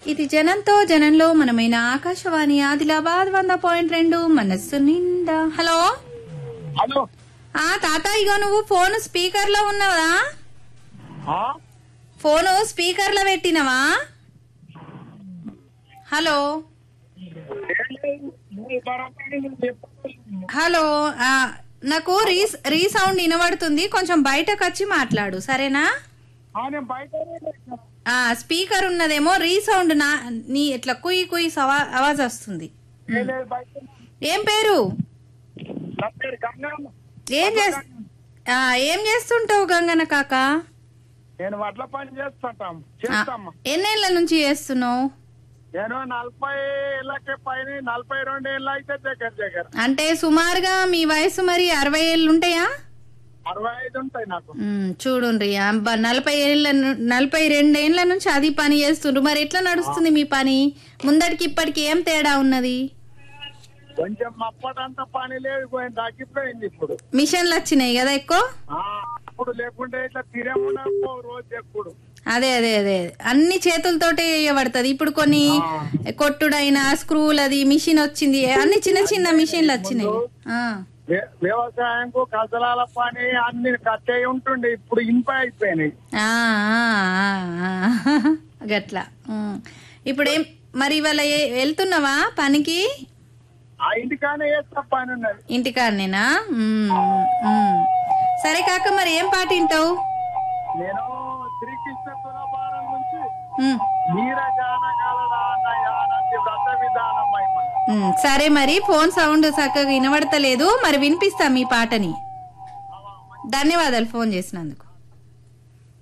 ఇది జనంతో జనంలో మనమైన ఆకాశవాణి ఆదిలాబాద్ వంద పాయింట్ రెండు మనస్సు నిండా హలో హలో ఆ తాత ఇగో నువ్వు ఫోన్ స్పీకర్ లో ఉన్నావా ఆ? ఫోను స్పీకర్ లో పెట్టినవా హలో ఏం లేదు. నువ్వు బరాబరి నువ్వు చెప్పు. హలో ఆ, నాకు రీ రీసౌండ్ వినబడుతుంది కొంచెం బయటకు వచ్చి మాట్లాడు సరేనా ఆ, నేను బయటనే లేను. ఆ స్పీకర్ ఉన్నదేమో రీసౌండ్ నా నీ ఇట్లా కుయ్ కుయ్ సవా- ఆవాజ్ వస్తుంది ఏం లేదు, బయటనే. ఏం పేరు నా పేరు గంగమ్మ. ఏం చేస్ ఆ, ఏం చేస్తుంటావు గంగన కాక నేను వడ్ల పని చేస్తుంటాం ఆ, చేస్తామ్మా ఎన్నేళ్ల నుంచి చేస్తున్నావు నేను నలభై ఏళ్ళకి పైన నలభై రెండు ఏళ్ళు అయితే దగ్గర దగ్గర అంటే సుమారుగా మీ వయసు మరి అరవై ఏళ్ళు ఉంటాయా అరవై ఐదు ఉంటాయి నాకు ఉమ్, చూడుండ్రి అబ్బా నలభై ఏళ్ళ ను- నలభై రెండేళ్ల నుంచి అది పని చేస్తుండ్రు మరి ఎట్లా నడుస్తుంది మీ పని ముందటికి ఇప్పటికి ఏం తేడా ఉన్నది కొంచెం అప్పటంతా పని లేదు కొంచెం తగ్గిపోయింది ఇప్పుడు మిషన్లు వచ్చినాయి కదా ఎక్కువ ఆ, అప్పుడు లేకుంటే ఇట్లా తిరగకుండా రోజు ఎప్పుడు అదే అదే అదే అన్ని చేతులతోటే చేయబడుతుంది ఇప్పుడు కొన్ని కొట్టుడైనా స్క్రూలు అది మిషన్ వచ్చింది అన్ని చిన్న చిన్న మిషన్లు వచ్చినాయి ఆ. వ్య- వ్యవసాయంకు కసలాల పని అన్ని కట్టే ఉంటుండే ఇప్పుడు ఇంప అయిపోయినాయి ఆ, ఆ, ఆ, ఆ. గట్లా ఉమ్. ఇప్పుడు ఏం మరి ఇవాళ ఏ- వెళ్తున్నావా పనికి ఆ ఇంటికానే వేస్తా పని ఉన్నది ఇంటికాడనేనా ఉమ్, ఉమ్. సరే కాక మరి ఏం పాట వింటావు నేను శ్రీకృష్ణ తులభారం నుంచి ఉమ్, నీరజానగలడా నయానది వ్రత విధానం మహిమ ఉమ్. సరే మరి ఫోన్ సౌండ్ చక్కగా వినబడతలేదు మరి వినిపిస్తా మీ పాటని ధన్యవాదాలు ఫోన్ చేసినందుకు